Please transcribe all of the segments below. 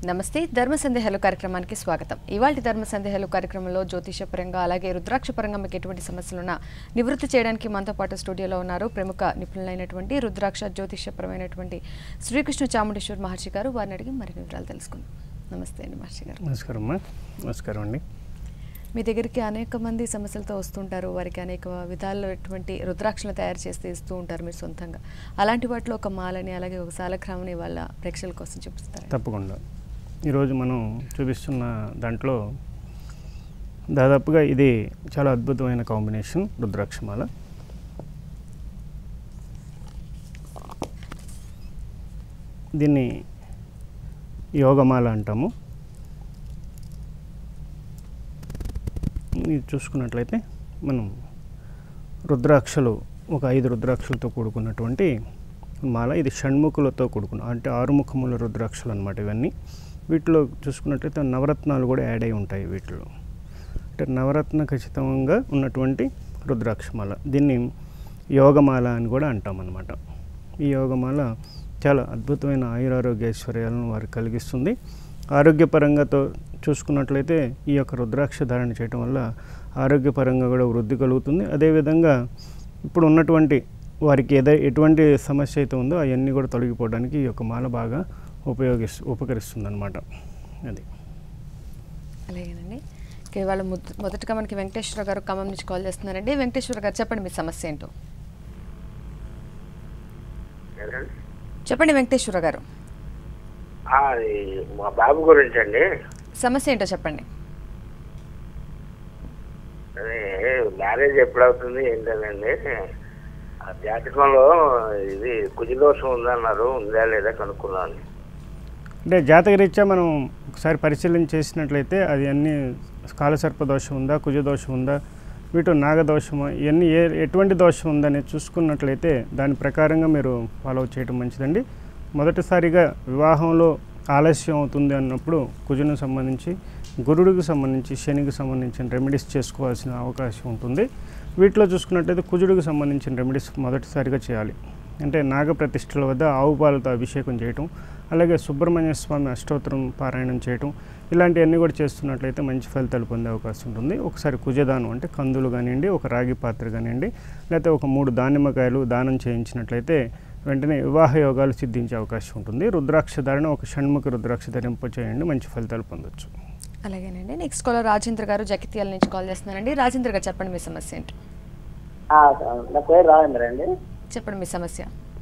నమస్తే ధర్మ సందేహాలు కార్యక్రమానికి స్వాగతం ఇవాళ ధర్మ సందేహాలు కార్యక్రమంలో జ్యోతిషపరంగా అలాగే రుద్రాక్షపరంగా మీకు ఎటువంటి సమస్యలున్నా నివృత్తి చేయడానికి మనతో పాటు స్టూడియోలో ఉన్నారు ప్రముఖ నిపుణులైనటువంటి రుద్రాక్ష జ్యోతిషపరమైనటువంటి శ్రీకృష్ణ చాముండేశ్వర్ మహర్షి గారు వారిని అడిగి మరిన్ని వివరాలు తెలుసుకుందాం నమస్తే అండి మహర్షి గారు నమస్కారం అమ్మా నమస్కారం అండి మీ దగ్గరికి అనేక మంది సమస్యలతో వస్తుంటారు వారికి అనేక విధాలైనటువంటి రుద్రాక్షలు తయారు చేస్తే ఇస్తూ ఉంటారు మీరు సొంతంగా అలాంటి వాటిలో ఒక మాలని అలాగే ఒక సాలగ్రామని వాళ్ళ ప్రేక్షకుల కోసం చూపిస్తారు తప్పకుండా ఈరోజు మనం చూపిస్తున్న దాంట్లో దాదాపుగా ఇది చాలా అద్భుతమైన కాంబినేషన్ రుద్రాక్షమాల దీన్ని యోగమాల అంటాము ఇది చూసుకున్నట్లయితే మనం రుద్రాక్షలు ఒక ఐదు రుద్రాక్షలతో కూడుకున్నటువంటి మాల ఇది షణ్ముఖులతో కూడుకున్న అంటే ఆరుముఖముల రుద్రాక్షలు అనమాట ఇవన్నీ వీటిలో చూసుకున్నట్లయితే నవరత్నాలు కూడా యాడ్ అయి ఉంటాయి వీటిలో అంటే నవరత్న ఖచ్చితంగా ఉన్నటువంటి రుద్రాక్షమాల దీన్ని యోగమాల అని కూడా అంటాం అన్నమాట ఈ యోగమాల చాలా అద్భుతమైన ఆయురారోగ్య ఐశ్వర్యాలను వారికి కలిగిస్తుంది ఆరోగ్యపరంగాతో చూసుకున్నట్లయితే ఈ యొక్క రుద్రాక్ష ధారణ చేయటం వల్ల ఆరోగ్యపరంగా కూడా వృద్ధి కలుగుతుంది అదేవిధంగా ఇప్పుడు ఉన్నటువంటి వారికి ఏదో ఎటువంటి సమస్య అయితే ఉందో అవన్నీ కూడా తొలగిపోవడానికి ఈ యొక్క మాల బాగా ఉపయోగిస్తు ఉపకరిస్తుంది అనమాట అది అలాగేనండి ఓకే ఇవాళ ముద్- మొదటగా మనకి వెంకటేశ్వర గారు ఖమ్మం నుంచి కాల్ చేస్తున్నారండి వెంకటేశ్వర గారు చెప్పండి మీ సమస్య ఏంటో ఏదండి? చెప్పండి వెంకటేశ్వర గారు ఆ, అది మా బాబు గురించి అండి సమస్య ఏంటో చెప్పండి అదే మ్యారేజ్ ఎప్పుడవుతుంది ఏంటండి ఆ జాతకంలో ఇది కుజిదోషం ఉందన్నారు ఉందా లేదా కనుక్కున్నాను అంటే జాతకరీత్యా మనం ఒకసారి పరిశీలన చేసినట్లయితే అది అన్ని కాలసర్ప దోషం ఉందా కుజ దోషం ఉందా వీటి నాగదోషమా ఇవన్నీ ఏ ఎటువంటి దోషం ఉందని చూసుకున్నట్లయితే దాని ప్రకారంగా మీరు ఫాలో చేయడం మంచిదండి మొదటిసారిగా వివాహంలో ఆలస్యం అవుతుంది అన్నప్పుడు కుజును సంబంధించి గురుడికి సంబంధించి శనికి సంబంధించిన రెమెడీస్ చేసుకోవాల్సిన అవకాశం ఉంటుంది వీటిలో చూసుకున్నట్లయితే కుజుడికి సంబంధించిన రెమెడీస్ మొదటిసారిగా చేయాలి అంటే నాగప్రతిష్ఠల వద్ద ఆవు పాలతో అభిషేకం చేయటం అలాగే సుబ్రహ్మణ్య స్వామి అష్టోత్తరం పారాయణం చేయటం ఇలాంటివన్నీ కూడా చేస్తున్నట్లయితే మంచి ఫలితాలు పొందే అవకాశం ఉంటుంది ఒకసారి కుజదానం అంటే కందులు కానివ్వండి ఒక రాగి పాత్ర కానివ్వండి లేకపోతే ఒక మూడు దానిమ్మకాయలు దానం చేయించినట్లయితే వెంటనే వివాహ యోగాలు సిద్ధించే అవకాశం ఉంటుంది రుద్రాక్ష ధారణ ఒక షణ్ముఖ రుద్రాక్ష ధరింప చేయండి మంచి ఫలితాలు పొందొచ్చు అలాగేనండి నెక్స్ట్ కాలర్ రాజేంద్ర గారు జగిత్యాల నుంచి కాల్ చేస్తున్నారండి రాజేంద్ర గారు చెప్పండి మీ సమస్య ఏంటో ఆ, నా పేరు రాజేంద్ర అండి చెప్పండి మీ సమస్య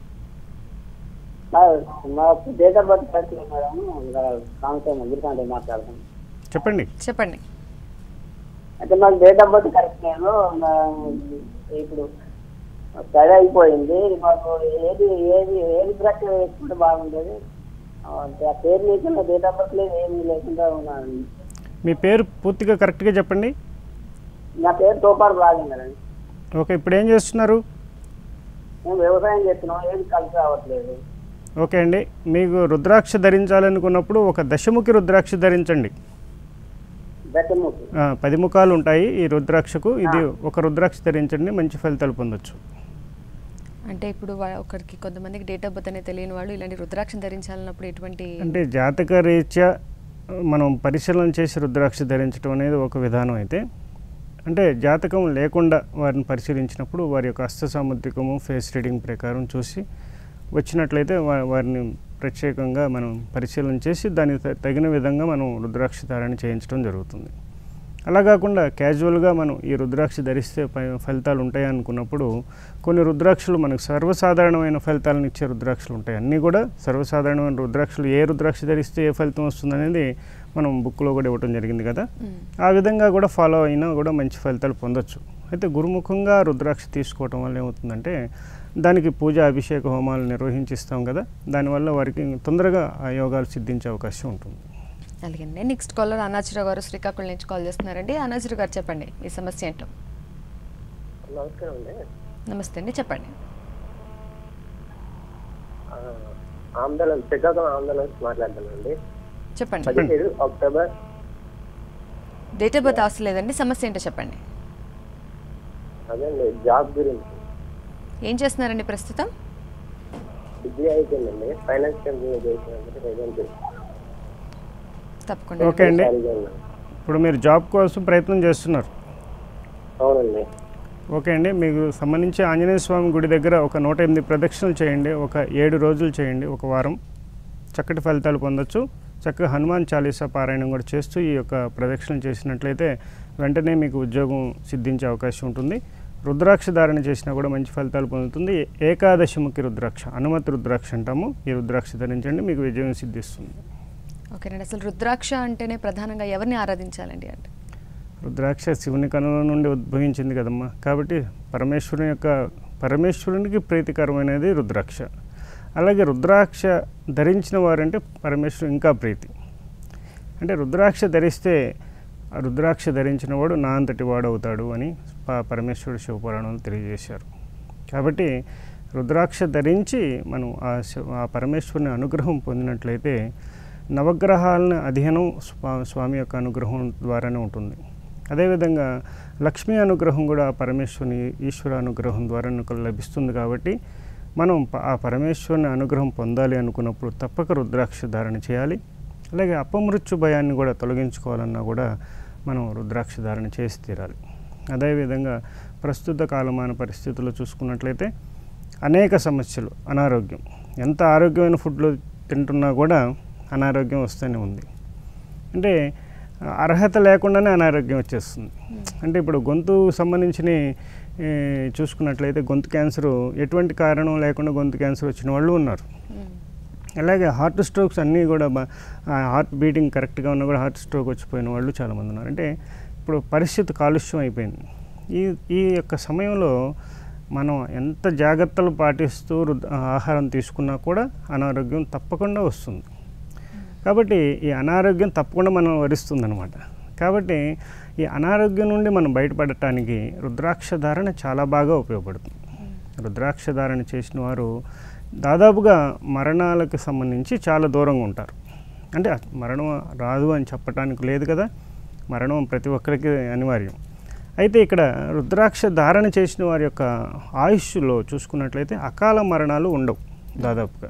నా- నాకు date of birth correct madam ఇంకా కాంగ్రెస్ గిరికాంటే మాట్లాడతాను చెప్పండి చెప్పండి అయితే నాకు డేట్ ఆఫ్ బర్త్ కరెక్ట్ లేదు నా- ఇప్పుడు స్టడీ అయిపోయింది మాకు ఏది ఏది ఏది బ్రష్ వేసుకుంటే బాగుంటుంది ఆ, ఆ పేరు లేకుండా డేట్ ఆఫ్ బర్త్ లేదు ఏమీ లేకుండా ఉన్నాను మీ పేరు పూర్తిగా కరెక్ట్గా చెప్పండి నా పేరు తోపాడు రాజేంద్ర అండి ఓకే ఇప్పుడు ఏం చేస్తున్నారు మేము వ్యవసాయం చేస్తున్నాం ఏది కలిసి రావట్లేదు ఓకే అండి మీకు రుద్రాక్ష ధరించాలనుకున్నప్పుడు ఒక దశముఖి రుద్రాక్ష ధరించండి దశముఖి ఆ, పది ముఖాలు ఉంటాయి ఈ రుద్రాక్షకు ఇది ఒక రుద్రాక్ష ధరించండి మంచి ఫలితాలు పొందొచ్చు అంటే ఇప్పుడు వా- ఒకరికి కొంతమందికి డేట్ ఆఫ్ బర్త్ అనేది తెలియని వాళ్ళు ఇలాంటి రుద్రాక్ష ధరించాలన్నప్పుడు ఎటువంటి అంటే జాతక రీత్యా మనం పరిశీలన చేసి రుద్రాక్ష ధరించడం అనేది ఒక విధానం అయితే అంటే జాతకం లేకుండా వారిని పరిశీలించినప్పుడు వారి యొక్క హస్త సాముద్రికము ఫేస్ రీడింగ్ ప్రకారం చూసి వచ్చినట్లయితే వా- వారిని ప్రత్యేకంగా మనం పరిశీలన చేసి దానికి త- తగిన విధంగా మనం రుద్రాక్ష ధారణ చేయించడం జరుగుతుంది అలా కాకుండా క్యాజువల్గా మనం ఈ రుద్రాక్ష ధరిస్తే ప- ఫలితాలు ఉంటాయి అనుకున్నప్పుడు కొన్ని రుద్రాక్షలు మనకు సర్వసాధారణమైన ఫలితాలను ఇచ్చే రుద్రాక్షలు ఉంటాయి అన్నీ కూడా సర్వసాధారణమైన రుద్రాక్షలు ఏ రుద్రాక్ష ధరిస్తే ఏ ఫలితం వస్తుంది అనేది మనం బుక్లో కూడా ఇవ్వడం జరిగింది కదా మ్, ఆ విధంగా కూడా ఫాలో అయినా కూడా మంచి ఫలితాలు పొందొచ్చు అయితే గురుముఖంగా రుద్రాక్ష తీసుకోవటం వల్ల ఏమవుతుందంటే దానికి పూజ అభిషేక హోమాలు నిర్వహించిస్తాం కదా దానివల్ల వారికి తొందరగా ఆ యోగాలు సిద్ధించే అవకాశం ఉంటుంది అలాగేనండి నెక్స్ట్ కాలర్ అనాచిరావు గారు శ్రీకాకుళం నుంచి కాల్ చేస్తున్నారండి అనాచిరావు గారు చెప్పండి మీ సమస్య ఏంటో నమస్కారం అండి నమస్తే అండి చెప్పండి ఆందోళన శ్రీకాకుళం ఆందోళన నుంచి మాట్లాడుతున్నానండి చెప్పండి పదిహేడు అక్టోబర్ డేట్ ఆఫ్ బర్త్ అవసరం లేదండి సమస్య ఏంటో చెప్పండి అదే జాబ్ గురించి ఏం చేస్తున్నారండి ప్రస్తుతం డిగ్రీ అయిపోయిందండి ఫైనాన్స్ కంపెనీ చేసినందుకు ప్రజెంట్ తప్పకుండా ఓకే అండి సారీ గారు. ఇప్పుడు మీరు జాబ్ కోసం ప్రయత్నం చేస్తున్నారు అవునండి ఓకే అండి మీకు సంబంధించి ఆంజనేయ స్వామి గుడి దగ్గర ఒక నూట ఎనిమిది ప్రదక్షిణలు చేయండి ఒక ఏడు రోజులు చేయండి ఒక వారం చక్కటి ఫలితాలు పొందొచ్చు చక్కగా హనుమాన్ చాలీసా పారాయణం కూడా చేస్తూ ఈ యొక్క ప్రదక్షిణలు చేసినట్లయితే వెంటనే మీకు ఉద్యోగం సిద్ధించే అవకాశం ఉంటుంది రుద్రాక్ష ధారణ చేసినా కూడా మంచి ఫలితాలు పొందుతుంది ఏకాదశిముఖి రుద్రాక్ష అనుమతి రుద్రాక్ష అంటాము ఈ రుద్రాక్ష ధరించండి మీకు విజయం సిద్ధిస్తుంది ఓకేనండి అసలు రుద్రాక్ష అంటేనే ప్రధానంగా ఎవరిని ఆరాధించాలండి అంటే రుద్రాక్ష శివుని కనుల నుండి ఉద్భవించింది కదమ్మా కాబట్టి పరమేశ్వరుని యొక్క పరమేశ్వరునికి ప్రీతికరమైనది రుద్రాక్ష అలాగే రుద్రాక్ష ధరించిన వారంటే పరమేశ్వరుడు ఇంకా ప్రీతి అంటే రుద్రాక్ష ధరిస్తే ఆ రుద్రాక్ష ధరించిన వాడు నా అంతటి వాడు అవుతాడు అని ప- పరమేశ్వరుడు శివపురాణంలో తెలియజేశారు కాబట్టి రుద్రాక్ష ధరించి మనం ఆ శివ- ఆ పరమేశ్వరుని అనుగ్రహం పొందినట్లయితే నవగ్రహాలను అధీనం స్వా స్వామి యొక్క అనుగ్రహం ద్వారానే ఉంటుంది అదేవిధంగా లక్ష్మీ అనుగ్రహం కూడా ఆ పరమేశ్వరుని ఈశ్వర అనుగ్రహం ద్వారా మనకు లభిస్తుంది కాబట్టి మనం ప- ఆ పరమేశ్వరుని అనుగ్రహం పొందాలి అనుకున్నప్పుడు తప్పక రుద్రాక్ష ధారణ చేయాలి అలాగే అపమృత్యు భయాన్ని కూడా తొలగించుకోవాలన్నా కూడా మనం రుద్రాక్ష ధారణ చేసి తీరాలి అదేవిధంగా ప్రస్తుత కాలమాన పరిస్థితుల్లో చూసుకున్నట్లయితే అనేక సమస్యలు అనారోగ్యం ఎంత ఆరోగ్యమైన ఫుడ్లు తింటున్నా కూడా అనారోగ్యం వస్తూనే ఉంది అంటే ఆ, అర్హత లేకుండానే అనారోగ్యం వచ్చేస్తుంది అంటే ఇప్పుడు గొంతు సంబంధించిన ఈ, చూసుకున్నట్లయితే గొంతు క్యాన్సర్ ఎటువంటి కారణం లేకుండా గొంతు క్యాన్సర్ వచ్చిన వాళ్ళు ఉన్నారు మ్మ్. అలాగే హార్ట్ స్ట్రోక్స్ అన్నీ కూడా బా- ఆ హార్ట్ బీటింగ్ కరెక్ట్గా ఉన్నా కూడా హార్ట్ స్ట్రోక్ వచ్చిపోయిన వాళ్ళు చాలామంది ఉన్నారు అంటే ఇప్పుడు పరిస్థితి కాలుష్యం అయిపోయింది ఈ ఈ యొక్క సమయంలో మనం ఎంత జాగ్రత్తలు పాటిస్తూ రుద్- ఆహారం తీసుకున్నా కూడా అనారోగ్యం తప్పకుండా వస్తుంది కాబట్టి ఈ అనారోగ్యం తప్పకుండా మనం వరిస్తుందన్నమాట కాబట్టి ఈ అనారోగ్యం నుండి మనం బయటపడటానికి రుద్రాక్ష ధారణ చాలా బాగా ఉపయోగపడుతుంది రుద్రాక్ష ధారణ చేసిన వారు దాదాపుగా మరణాలకు సంబంధించి చాలా దూరంగా ఉంటారు అంటే మరణం రాదు అని చెప్పడానికి లేదు కదా మరణం ప్రతి ఒక్కరికి అనివార్యం అయితే ఇక్కడ రుద్రాక్ష ధారణ చేసిన వారి యొక్క ఆయుష్లో చూసుకున్నట్లయితే అకాల మరణాలు ఉండవు దాదాపుగా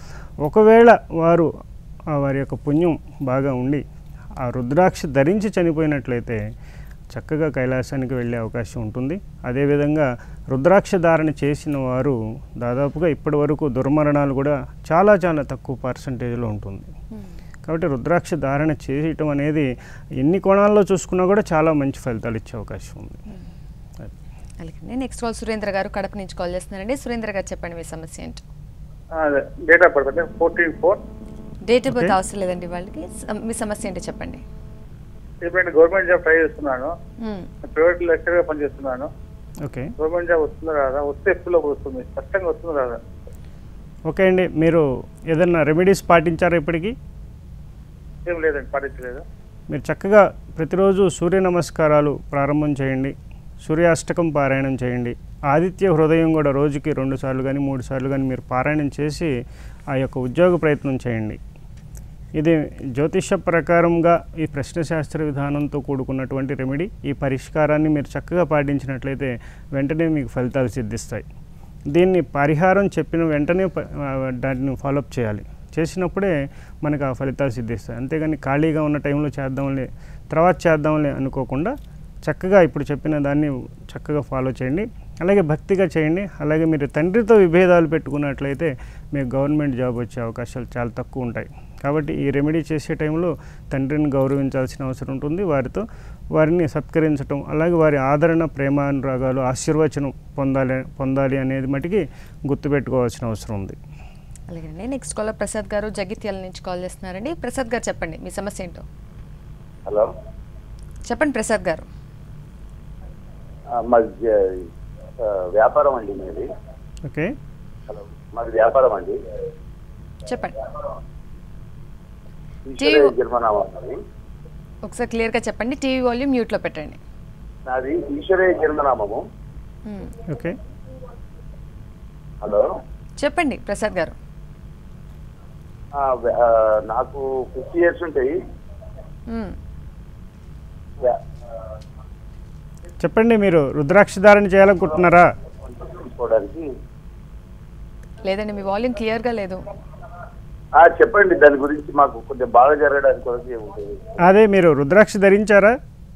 ఒకవేళ వారు ఆ వారి యొక్క పుణ్యం బాగా ఉండి ఆ రుద్రాక్ష ధరించి చనిపోయినట్లయితే చక్కగా కైలాసానికి వెళ్ళే అవకాశం ఉంటుంది అదేవిధంగా రుద్రాక్ష ధారణ చేసిన వారు దాదాపుగా ఇప్పటి వరకు దుర్మరణాలు కూడా చాలా చాలా తక్కువ పర్సంటేజ్లో ఉంటుంది మ్మ్. కాబట్టి రుద్రాక్ష ధారణ చేయటం అనేది ఎన్ని కోణాల్లో చూసుకున్నా కూడా చాలా మంచి ఫలితాలు ఇచ్చే అవకాశం ఉంది అలాగే నెక్స్ట్ కాల్ సురేంద్ర గారు కడప నుంచి కాల్ చేస్తున్నారండి సురేంద్ర గారు చెప్పండి మీ సమస్య ఏంటో డేట్ ఆఫ్ బర్త్ అంటే fourteen four date of birth Okay. అవసరం లేదండి వాళ్ళకి స- మీ సమస్య ఏంటో చెప్పండి ఇప్పుడు గవర్నమెంట్ జాబ్ ట్రై చేస్తున్నాను మ్మ్. ప్రైవేట్ లెక్చర్ గా పనిచేస్తున్నాను ఓకే గవర్నమెంట్ జాబ్ వస్తుందా రాదా వస్తే ఎప్పుడు వస్తుంది స్పష్టంగా వస్తుందా రాదా ఓకే అండి మీరు ఏదన్నా రెమెడీస్ పాటించారా ఇప్పటికీ ఏం లేదండి పాటించలేదు మీరు చక్కగా ప్రతిరోజు సూర్య నమస్కారాలు ప్రారంభం చేయండి సూర్యాష్టకం పారాయణం చేయండి ఆదిత్య హృదయం కూడా రోజుకి రెండు సార్లు కానీ మూడు సార్లు కానీ మీరు పారాయణం చేసి ఆ యొక్క ఉద్యోగ ప్రయత్నం చేయండి ఇది జ్యోతిష ప్రకారంగా ఈ ప్రశ్నశాస్త్ర విధానంతో కూడుకున్నటువంటి రెమెడీ ఈ పరిష్కారాన్ని మీరు చక్కగా పాటించినట్లయితే వెంటనే మీకు ఫలితాలు సిద్ధిస్తాయి దీన్ని పరిహారం చెప్పిన వెంటనే ప- ఆ, దాన్ని ఫాలోఅప్ చేయాలి చేసినప్పుడే మనకు ఆ ఫలితాలు సిద్ధిస్తాయి అంతేగాని ఖాళీగా ఉన్న టైంలో చేద్దాంలే తర్వాత చేద్దాంలే అనుకోకుండా చక్కగా ఇప్పుడు చెప్పిన దాన్ని చక్కగా ఫాలో చేయండి అలాగే భక్తిగా చేయండి అలాగే మీరు తండ్రితో విభేదాలు పెట్టుకున్నట్లయితే మీకు గవర్నమెంట్ జాబ్ వచ్చే అవకాశాలు చాలా తక్కువ ఉంటాయి కాబట్టి ఈ రెమెడీ చేసే టైంలో తండ్రిని గౌరవించాల్సిన అవసరం ఉంటుంది వారితో వారిని సత్కరించటం అలాగే వారి ఆదరణ ప్రేమానురాగాలు ఆశీర్వచనం పొందాలి పొందాలి అనేది మటుకి గుర్తుపెట్టుకోవాల్సిన అవసరం ఉంది అలాగేనండి నెక్స్ట్ కాలర్ ప్రసాద్ గారు జగిత్యాల నుంచి కాల్ చేస్తున్నారండి ప్రసాద్ గారు చెప్పండి మీ సమస్య ఏంటో హలో చెప్పండి ప్రసాద్ గారు ఆ, మాది జ- ఆ, వ్యాపారం అండి మీది ఓకే హలో మాది వ్యాపారం అండి చెప్పండి ఈశ్వరయ్య టీవీ- జన్మనామం నాది ఒకసారి క్లియర్గా చెప్పండి టీవీ వాల్యూమ్ మ్యూట్లో పెట్టండి నాది ఈశ్వరయ్య జన్మనామము మ్మ్. ఓకే హలో చెప్పండి ప్రసాద్ గారు ఆ, వ్య- ఆ, నాకు ఫిఫ్టీ ఇయర్స్ ఉంటాయి మ్మ్. వ్యా- చెప్పండి మీరు రుద్రాక్ష ధారణ చేయాలనుకుంటున్నారా తీసుకోవడానికి లేదండి మీ వాల్యూమ్ క్లియర్గా లేదు ఆ, చెప్పండి దాని గురించి మాకు కొంచెం బాగా జరగడానికి కొరకు ఏముంటుంది అదే మీరు రుద్రాక్ష ధరించారా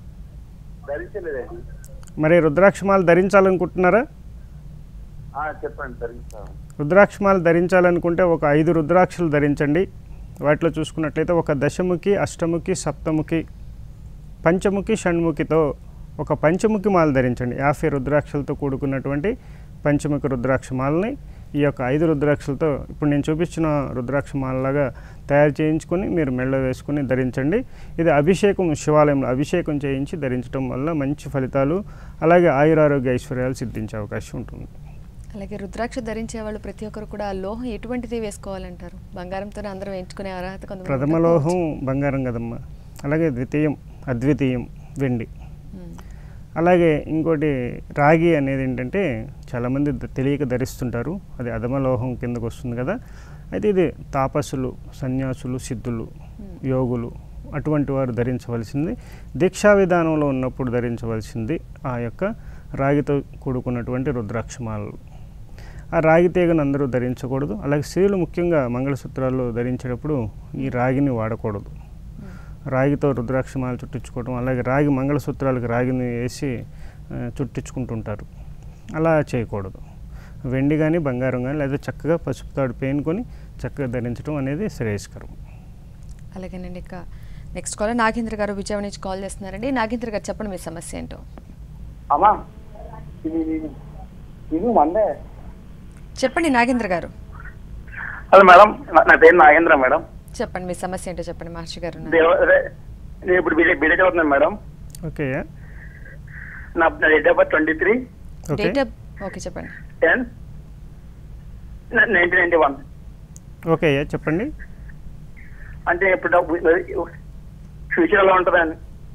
ధరించలేదండి మరి రుద్రాక్షమాలు ధరించాలనుకుంటున్నారా ఆ, చెప్పండి ధరిస్తాను రుద్రాక్షమాలు ధరించాలనుకుంటే ఒక ఐదు రుద్రాక్షలు ధరించండి వాటిలో చూసుకున్నట్లయితే ఒక దశముఖి అష్టముఖి సప్తముఖి పంచముఖి షణ్ముఖితో ఒక పంచముఖి మాల ధరించండి యాభై రుద్రాక్షలతో కూడుకున్నటువంటి పంచముఖి రుద్రాక్ష మాలని ఈ యొక్క ఐదు రుద్రాక్షలతో ఇప్పుడు నేను చూపించిన రుద్రాక్ష మాలలాగా తయారు చేయించుకొని మీరు మెళ్ళ వేసుకొని ధరించండి ఇది అభిషేకం శివాలయంలో అభిషేకం చేయించి ధరించడం వల్ల మంచి ఫలితాలు అలాగే ఆయురారోగ్య ఐశ్వర్యాలు సిద్ధించే అవకాశం ఉంటుంది అలాగే రుద్రాక్ష ధరించే వాళ్ళు ప్రతి ఒక్కరు కూడా ఆ లోహం ఎటువంటిది వేసుకోవాలంటారు బంగారంతోనే అందరం ఎంచుకునే అర్హత కొంతమంది ప్రథమ ఉండకపోవచ్చు. లోహం బంగారం కదమ్మా అలాగే ద్వితీయం అద్వితీయం వెండి ఉమ్. అలాగే ఇంకోటి రాగి అనేది ఏంటంటే చాలామంది ద- తెలియక ధరిస్తుంటారు అది అధమ లోహం కిందకు వస్తుంది కదా అయితే ఇది తాపసులు సన్యాసులు సిద్ధులు యోగులు అటువంటి వారు ధరించవలసింది దీక్షా విధానంలో ఉన్నప్పుడు ధరించవలసింది ఆ యొక్క రాగితో కూడుకున్నటువంటి రుద్రాక్షమాలలు ఆ రాగి తీగను అందరూ ధరించకూడదు అలాగే స్త్రీలు ముఖ్యంగా మంగళసూత్రాల్లో ధరించేటప్పుడు ఈ రాగిని వాడకూడదు రాగితో రుద్రాక్షమాలు చుట్టించుకోవడం అలాగే రాగి మంగళసూత్రాలకు రాగిని వేసి ఆ, చుట్టించుకుంటుంటారు అలా చేయకూడదు వెండి కానీ బంగారం కానీ లేదా చక్కగా పసుపు తాడు పేనుకొని చక్కగా ధరించడం అనేది శ్రేయస్కరం అలాగేనండి ఇక నెక్స్ట్ కాల్ నాగేంద్ర గారు విజయవాడ నుంచి కాల్ చేస్తున్నారండి నాగేంద్ర గారు చెప్పండి మీ సమస్య ఏంటో అమ్మా ఇది ఇది మందే చెప్పండి నాగేంద్ర గారు హలో మేడం నా- నా పేరు నాగేంద్ర మేడం చెప్పండి మీ సమస్య ఏంటో చెప్పండి మహర్షి గారు ఉన్నారు. దేవ అదే, నేను ఇప్పుడు బీటెక్ బీటెక్ చదువుతున్నాను మేడం ఓకే నా నా date of birth twenty three okay date of okay చెప్పండి ten nineteen ninety one okay చెప్పండి అంటే ఇప్పుడు ఫ్యూచర్ ఎలా ఉంటుందని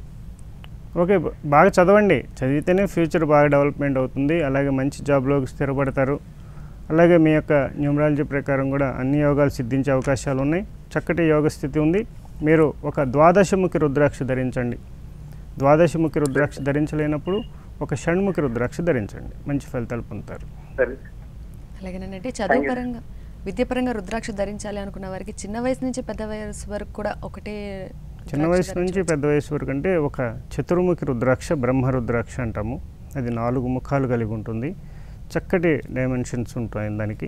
ఓకే బ- బాగా చదవండి చదివితేనే ఫ్యూచర్ బాగా డెవలప్మెంట్ అవుతుంది అలాగే మంచి జాబ్లోకి స్థిరపడతారు అలాగే మీ యొక్క న్యూమరాలజీ ప్రకారం కూడా అన్ని యోగాలు సిద్ధించే అవకాశాలు ఉన్నాయి చక్కటి యోగ స్థితి ఉంది మీరు ఒక ద్వాదశముఖి రుద్రాక్ష ధరించండి ద్వాదశముఖి రుద్రాక్ష ధరించలేనప్పుడు ఒక షణ్ముఖి రుద్రాక్ష ధరించండి మంచి ఫలితాలు పొందుతారు సరే అలాగేనంటే చదువు పరంగా విద్యాపరంగా రుద్రాక్ష ధరించాలి అనుకున్న వారికి చిన్న వయసు నుంచి పెద్ద వయసు వరకు కూడా ఒకటే చిన్న రుద్రాక్ష వయసు నుంచి పెద్ద వయసు వరకు అంటే ఒక చతుర్ముఖి రుద్రాక్ష బ్రహ్మ రుద్రాక్ష అంటాము అది నాలుగు ముఖాలు కలిగి ఉంటుంది చక్కటి డైమెన్షన్స్ ఉంటాయి దానికి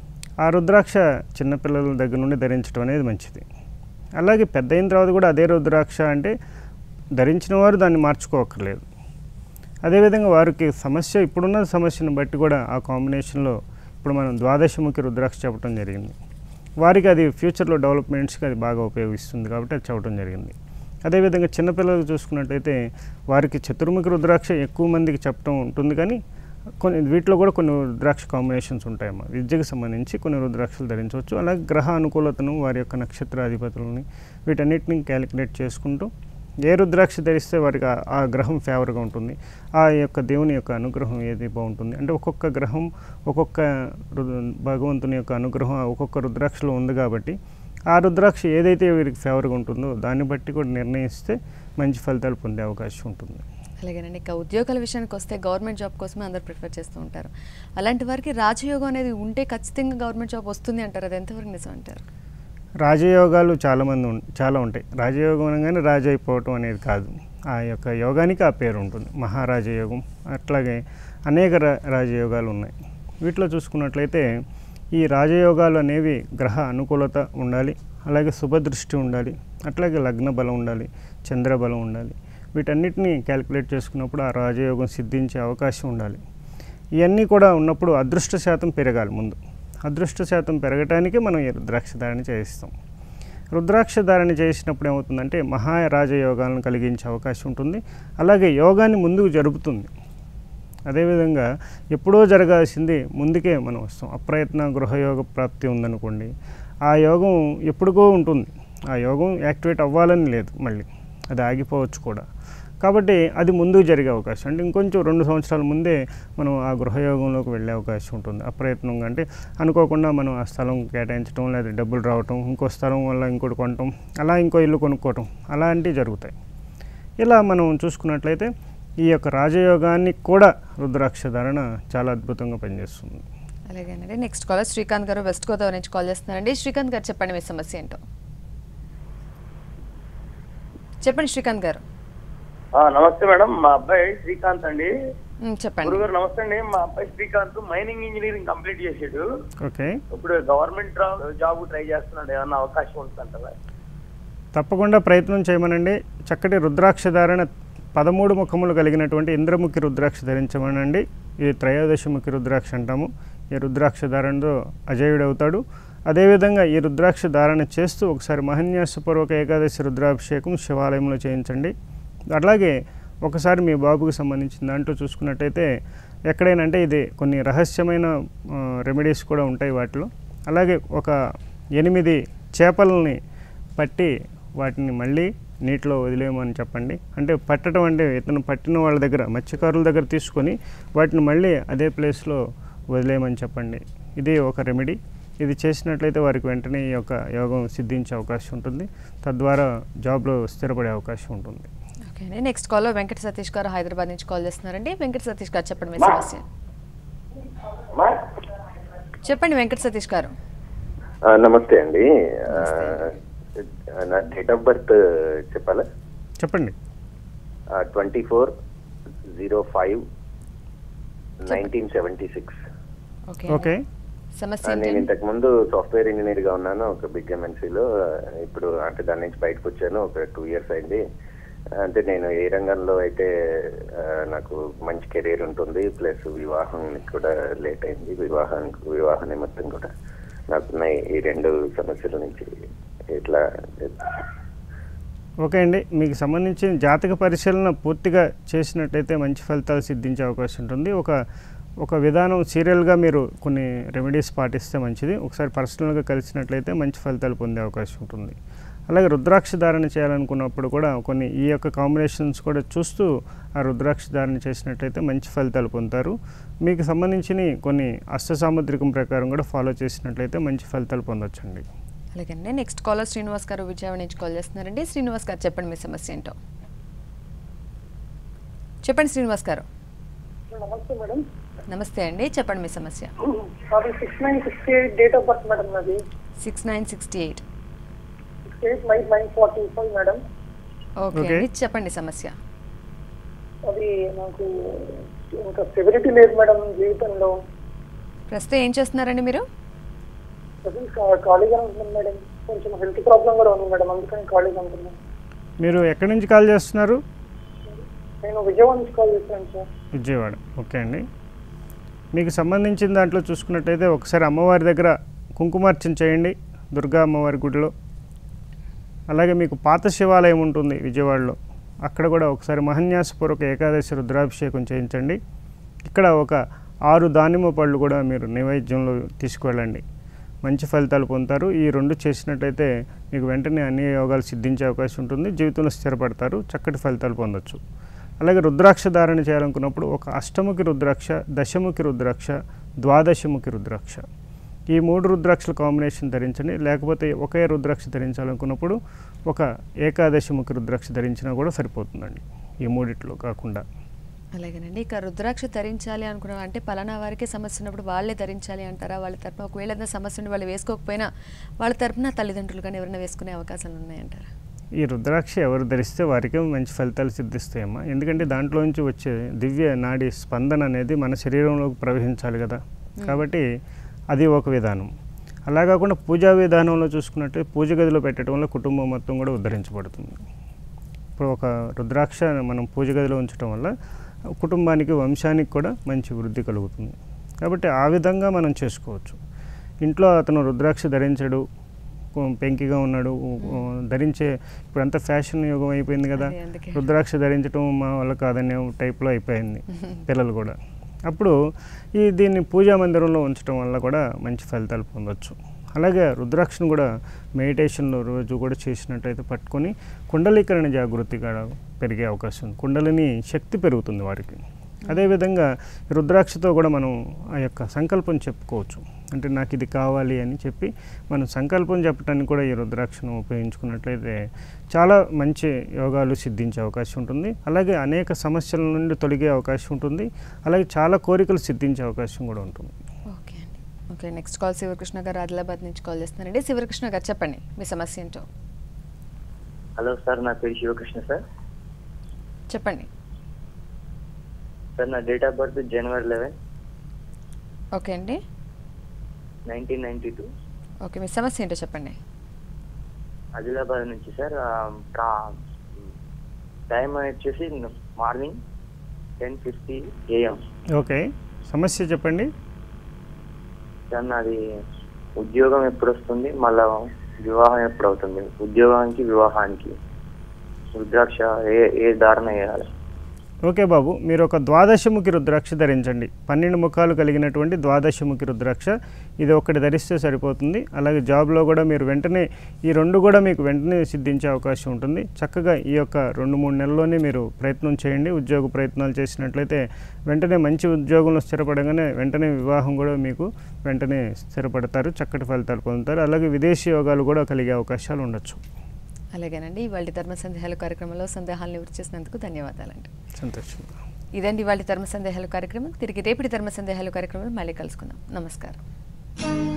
ఆ రుద్రాక్ష చిన్నపిల్లల దగ్గర నుండి ధరించడం అనేది మంచిది అలాగే పెద్ద అయిన తర్వాత కూడా అదే రుద్రాక్ష అంటే ధరించిన వారు దాన్ని మార్చుకోకర్లేదు అదేవిధంగా వారికి సమస్య ఇప్పుడున్న సమస్యను బట్టి కూడా ఆ కాంబినేషన్లో ఇప్పుడు మనం ద్వాదశముఖి రుద్రాక్ష చెప్పడం జరిగింది వారికి అది ఫ్యూచర్లో డెవలప్మెంట్స్కి అది బాగా ఉపయోగిస్తుంది కాబట్టి అది చెప్పడం జరిగింది అదేవిధంగా చిన్నపిల్లలు చూసుకున్నట్టయితే వారికి చతుర్ముఖి రుద్రాక్ష ఎక్కువ మందికి చెప్పడం ఉంటుంది కానీ కొన్ని వీటిలో కూడా కొన్ని రుద్రాక్ష కాంబినేషన్స్ ఉంటాయమ్మా విద్యకు సంబంధించి కొన్ని రుద్రాక్షలు ధరించవచ్చు అలాగే గ్రహ అనుకూలతను వారి యొక్క నక్షత్రాధిపతులని వీటన్నిటిని క్యాలిక్యులేట్ చేసుకుంటూ ఏ రుద్రాక్ష ధరిస్తే వారికి ఆ- ఆ గ్రహం ఫేవర్గా ఉంటుంది ఆ యొక్క దేవుని యొక్క అనుగ్రహం ఏది బాగుంటుంది అంటే ఒక్కొక్క గ్రహం ఒక్కొక్క రు- భగవంతుని యొక్క అనుగ్రహం ఆ ఒక్కొక్క రుద్రాక్షలో ఉంది కాబట్టి ఆ రుద్రాక్ష ఏదైతే వీరికి ఫేవర్గా ఉంటుందో దాన్ని బట్టి కూడా నిర్ణయిస్తే మంచి ఫలితాలు పొందే అవకాశం ఉంటుంది అలాగేనండి ఇక ఉద్యోగాల విషయానికి వస్తే గవర్నమెంట్ జాబ్ కోసమే అందరు ప్రిఫర్ చేస్తూ ఉంటారు అలాంటి వారికి రాజయోగం అనేది ఉంటే ఖచ్చితంగా గవర్నమెంట్ జాబ్ వస్తుంది అంటారు అది ఎంతవరకు నిజం అంటారు రాజయోగాలు చాలామంది ఉం- చాలా ఉంటాయి రాజయోగం అనగానే రాజు అయిపోవటం అనేది కాదు ఆ యొక్క యోగానికి ఆ పేరు ఉంటుంది మహారాజయోగం అట్లాగే అనేక రా రాజయోగాలు ఉన్నాయి వీటిలో చూసుకున్నట్లయితే ఈ రాజయోగాలు అనేవి గ్రహ అనుకూలత ఉండాలి అలాగే శుభదృష్టి ఉండాలి అట్లాగే లగ్న బలం ఉండాలి చంద్రబలం ఉండాలి వీటన్నిటిని క్యాలిక్యులేట్ చేసుకున్నప్పుడు ఆ రాజయోగం సిద్ధించే అవకాశం ఉండాలి ఇవన్నీ కూడా ఉన్నప్పుడు అదృష్ట శాతం పెరగాలి ముందు అదృష్ట శాతం పెరగటానికే మనం ఈ రుద్రాక్ష ధారణ చేయిస్తాం రుద్రాక్ష ధారణ చేసినప్పుడు ఏమవుతుందంటే మహారాజయోగాలను కలిగించే అవకాశం ఉంటుంది అలాగే యోగాన్ని ముందుకు జరుపుతుంది అదేవిధంగా ఎప్పుడో జరగాల్సింది ముందుకే మనం వస్తాం అప్రయత్న గృహయోగ ప్రాప్తి ఉందనుకోండి ఆ యోగం ఎప్పుడుకో ఉంటుంది ఆ యోగం యాక్టివేట్ అవ్వాలని లేదు మళ్ళీ అది ఆగిపోవచ్చు కూడా కాబట్టి అది ముందుకు జరిగే అవకాశం అంటే ఇంకొంచెం రెండు సంవత్సరాల ముందే మనం ఆ గృహయోగంలోకి వెళ్ళే అవకాశం ఉంటుంది అప్రయత్నంగా అంటే అనుకోకుండా మనం ఆ స్థలం కేటాయించడం లేదా డబ్బులు రావటం ఇంకో స్థలం వల్ల ఇంకోటి కొనటం అలా ఇంకో ఇల్లు కొనుక్కోవటం అలాంటివి జరుగుతాయి ఇలా మనం చూసుకున్నట్లయితే ఈ యొక్క రాజయోగాన్ని కూడా రుద్రాక్ష ధారణ చాలా అద్భుతంగా పనిచేస్తుంది అలాగేనండి నెక్స్ట్ కాలర్ శ్రీకాంత్ గారు వెస్ట్ గోదావరి నుంచి కాల్ చేస్తున్నారండి శ్రీకాంత్ గారు చెప్పండి మీ సమస్య ఏంటో చెప్పండి శ్రీకాంత్ గారు ఆ, నమస్తే మేడం మా అబ్బాయి శ్రీకాంత్ అండి ఉమ్, చెప్పండి గురుగారు నమస్తే అండి మా అబ్బాయి శ్రీకాంత్ మైనింగ్ ఇంజనీరింగ్ కంప్లీట్ చేసాడు ఓకే ఇప్పుడు గవర్నమెంట్ జాబ్ ట్రై చేస్తున్నాడు ఏమన్నా అవకాశం ఉంటుందంటారా తప్పకుండా ప్రయత్నం చేయమనండి చక్కటి రుద్రాక్ష ధారణ పదమూడు ముఖములు కలిగినటువంటి ఇంద్రముఖి రుద్రాక్ష ధరించమనండి ఇది త్రయోదశముఖి రుద్రాక్ష అంటాము ఈ రుద్రాక్ష ధారణతో అజయుడవుతాడు అదేవిధంగా ఈ రుద్రాక్ష ధారణ చేస్తూ ఒకసారి మహన్యాసపూర్వక ఏకాదశి రుద్రాభిషేకం శివాలయంలో చేయించండి అట్లాగే ఒకసారి మీ బాబుకు సంబంధించిన దాంట్లో చూసుకున్నట్టయితే ఎక్కడైనా అంటే ఇది కొన్ని రహస్యమైన రెమెడీస్ కూడా ఉంటాయి వాటిలో అలాగే ఒక ఎనిమిది చేపలని పట్టి వాటిని మళ్ళీ నీటిలో వదిలేయమని చెప్పండి అంటే పట్టడం అంటే ఇతను పట్టిన వాళ్ళ దగ్గర మత్స్యకారుల దగ్గర తీసుకొని వాటిని మళ్ళీ అదే ప్లేస్లో వదిలేయమని చెప్పండి ఇది ఒక రెమెడీ ఇది చేసినట్లయితే వారికి వెంటనే ఈ యొక్క యోగం సిద్ధించే అవకాశం ఉంటుంది తద్వారా జాబ్లో స్థిరపడే అవకాశం ఉంటుంది ఓకే అండి నెక్స్ట్ కాల్లో వెంకట సతీష్ గారు హైదరాబాద్ నుంచి కాల్ చేస్తున్నారండి వెంకట సతీష్ గారు చెప్పండి మీ సమస్య చెప్పండి వెంకట సతీష్ గారు ఆ, నమస్తే అండి ఆ, నా డేట్ ఆఫ్ బర్త్ చెప్పాలా చెప్పండి twenty four zero five nineteen seventy six okay okay సమస్య నేను ఏంటండి ఇంతకు ముందు సాఫ్ట్వేర్ ఇంజనీర్ గా ఉన్నాను ఒక బిగ్ ఎంఎన్సీలో ఇప్పుడు అంటే దాని నుంచి బయటకు వచ్చాను ఒక టూ ఇయర్స్ అయింది అంటే నేను ఏ రంగంలో అయితే ఆ, నాకు మంచి కెరీర్ ఉంటుంది ప్లస్ వివాహానికి కూడా లేట్ అయింది వివాహానికి వివాహ నిమిత్తం కూడా నాకున్న ఈ రెండు సమస్యల నుంచి ఇట్లా ఓకే అండి మీకు సంబంధించిన జాతక పరిశీలన పూర్తిగా చేసినట్టయితే మంచి ఫలితాలు సిద్ధించే అవకాశం ఉంటుంది ఒక ఒక విధానం సీరియల్గా మీరు కొన్ని రెమెడీస్ పాటిస్తే మంచిది ఒకసారి పర్సనల్గా కలిసినట్లయితే మంచి ఫలితాలు పొందే అవకాశం ఉంటుంది అలాగే రుద్రాక్ష ధారణ చేయాలనుకున్నప్పుడు కూడా కొన్ని ఈ యొక్క కాంబినేషన్స్ కూడా చూస్తూ ఆ రుద్రాక్ష ధారణ చేసినట్లయితే మంచి ఫలితాలు పొందుతారు మీకు సంబంధించిన కొన్ని అష్ట సాముద్రికం ప్రకారం కూడా ఫాలో చేసినట్లయితే మంచి ఫలితాలు పొందొచ్చండి అలాగండి నెక్స్ట్ కాలర్ శ్రీనివాస్ గారు విజయవాడ నుంచి కాల్ చేస్తున్నారండి శ్రీనివాస్ గారు చెప్పండి మీ సమస్య ఏంటో చెప్పండి శ్రీనివాస్ గారు నమస్తే మేడం నమస్తే అండి చెప్పండి మీ సమస్య అది six nine sixty eight date of birth madam అది six nine sixty eight sixty eight nine nine forty five madam okay Okay. అండి చెప్పండి సమస్య అది నాకు ఇంకా స్టెబిలిటీ లేదు మేడం జీవితంలో ప్రస్తుతం ఏం చేస్తున్నారండి మీరు ప్రజెంట్ ఖా- ఖాళీగా ఉంటున్నాను మేడం కొంచెం హెల్త్ ప్రాబ్లం కూడా ఉంది మేడం అందుకని ఖాళీగా ఉంటున్నాను మీరు ఎక్కడి నుంచి కాల్ చేస్తున్నారు నేను విజయవాడ నుంచి కాల్ చేశాను సార్ విజయవాడ ఓకే అండి మీకు సంబంధించిన దాంట్లో చూసుకున్నట్టయితే ఒకసారి అమ్మవారి దగ్గర కుంకుమార్చన చేయండి దుర్గా అమ్మవారి గుడిలో అలాగే మీకు పాత శివాలయం ఉంటుంది విజయవాడలో అక్కడ కూడా ఒకసారి మహన్యాసపూర్వక ఏకాదశి రుద్రాభిషేకం చేయించండి ఇక్కడ ఒక ఆరు దానిమ్మ పళ్ళు కూడా మీరు నైవేద్యంలో తీసుకువెళ్ళండి మంచి ఫలితాలు పొందుతారు ఈ రెండు చేసినట్టయితే మీకు వెంటనే అన్ని యోగాలు సిద్ధించే అవకాశం ఉంటుంది జీవితంలో స్థిరపడతారు చక్కటి ఫలితాలు పొందొచ్చు అలాగే రుద్రాక్ష ధారణ చేయాలనుకున్నప్పుడు ఒక అష్టముఖి రుద్రాక్ష దశముఖి రుద్రాక్ష ద్వాదశముఖి రుద్రాక్ష ఈ మూడు రుద్రాక్షల కాంబినేషన్ ధరించండి లేకపోతే ఒకే రుద్రాక్ష ధరించాలనుకున్నప్పుడు ఒక ఏకాదశముఖి రుద్రాక్ష ధరించినా కూడా సరిపోతుందండి ఈ మూడిట్లో కాకుండా అలాగేనండి ఇక రుద్రాక్ష ధరించాలి అనుకున్నాం అంటే పలానా వారికి సమస్య ఉన్నప్పుడు వాళ్ళే ధరించాలి అంటారా వాళ్ళ తరపున ఒకవేళ ఏదైనా సమస్య ఉండి వాళ్ళు వేసుకోకపోయినా వాళ్ళ తరపున తల్లిదండ్రులు కానీ ఎవరైనా వేసుకునే అవకాశాలు ఉన్నాయంటారా ఈ రుద్రాక్ష ఎవరు ధరిస్తే వారికి మంచి ఫలితాలు సిద్ధిస్తాయమ్మా ఎందుకంటే దాంట్లోంచి వచ్చే దివ్య నాడి స్పందన అనేది మన శరీరంలోకి ప్రవహించాలి కదా కాబట్టి అది ఒక విధానం అలా కాకుండా పూజా విధానంలో చూసుకున్నట్టే పూజ గదిలో పెట్టడం వల్ల కుటుంబం మొత్తం కూడా ఉద్ధరించబడుతుంది ఇప్పుడు ఒక రుద్రాక్ష మనం పూజ గదిలో ఉంచడం వల్ల కుటుంబానికి వంశానికి కూడా మంచి వృద్ధి కలుగుతుంది కాబట్టి ఆ విధంగా మనం చేసుకోవచ్చు ఇంట్లో అతను రుద్రాక్ష ధరించడు కొ- పెంకిగా ఉన్నాడు ఉ- ధరించే ఇప్పుడంతా ఫ్యాషన్ యుగం అయిపోయింది కదా అదే అందుకే. రుద్రాక్ష ధరించడం మా వల్ల కాదనే టైప్లో అయిపోయింది పిల్లలు కూడా అప్పుడు ఈ దీన్ని పూజా మందిరంలో ఉంచడం వల్ల కూడా మంచి ఫలితాలు పొందొచ్చు అలాగే రుద్రాక్షను కూడా మెడిటేషన్లో రోజు కూడా చేసినట్టయితే పట్టుకొని కుండలీకరణ జాగృతి కూడా పెరిగే అవకాశం ఉంది కుండలిని శక్తి పెరుగుతుంది వారికి అదేవిధంగా ఈ రుద్రాక్షతో కూడా మనం ఆ యొక్క సంకల్పం చెప్పుకోవచ్చు అంటే నాకు ఇది కావాలి అని చెప్పి మనం సంకల్పం చెప్పడానికి కూడా ఈ రుద్రాక్షను ఉపయోగించుకున్నట్లయితే చాలా మంచి యోగాలు సిద్ధించే అవకాశం ఉంటుంది అలాగే అనేక సమస్యల నుండి తొలగే అవకాశం ఉంటుంది అలాగే చాలా కోరికలు సిద్ధించే అవకాశం కూడా ఉంటుంది ఓకే అండి ఓకే నెక్స్ట్ కాల్ శివకృష్ణ గారు ఆదిలాబాద్ నుంచి కాల్ చేస్తున్నారండి శివకృష్ణ గారు చెప్పండి మీ సమస్య ఏంటో హలో సార్ నా పేరు శివకృష్ణ సార్ చెప్పండి సార్ నా date of birth January eleven okay అండి నైన్టీన్ నైన్టీ టూ ఓకే మీ సమస్య ఏంటో చెప్పండి ఆదిలాబాద్ నుంచి సార్ ఆ, ట్రా- టైం వచ్చేసి morning ten fifty AM okay సమస్య చెప్పండి సార్ నాది ఉద్యోగం ఎప్పుడు వస్తుంది మళ్ళా వివాహం ఎప్పుడు అవుతుంది ఉద్యోగానికి వివాహానికి రుద్రాక్ష ఏ ఏ దారుణ వేయాలి ఓకే బాబు మీరు ఒక ద్వాదశముఖి రుద్రాక్ష ధరించండి పన్నెండు ముఖాలు కలిగినటువంటి ద్వాదశముఖి రుద్రాక్ష ఇది ఒకటి ధరిస్తే సరిపోతుంది అలాగే జాబ్లో కూడా మీరు వెంటనే ఈ రెండు కూడా మీకు వెంటనే సిద్ధించే అవకాశం ఉంటుంది చక్కగా ఈ యొక్క రెండు మూడు నెలల్లోనే మీరు ప్రయత్నం చేయండి ఉద్యోగ ప్రయత్నాలు చేసినట్లయితే వెంటనే మంచి ఉద్యోగంలో స్థిరపడగానే వెంటనే వివాహం కూడా మీకు వెంటనే స్థిరపడతారు చక్కటి ఫలితాలు పొందుతారు అలాగే విదేశీ యోగాలు కూడా కలిగే అవకాశాలు ఉండొచ్చు అలాగేనండి ఇవాళ ధర్మ సందేహాలు కార్యక్రమంలో సందేహాలు నివృత్తి చేసినందుకు ధన్యవాదాలండి సంతోషంగా ఇదండి ఇవాళ ధర్మ సందేహాలు కార్యక్రమం తిరిగి రేపటి ధర్మ సందేహాలు కార్యక్రమంలో మళ్ళీ కలుసుకుందాం నమస్కారం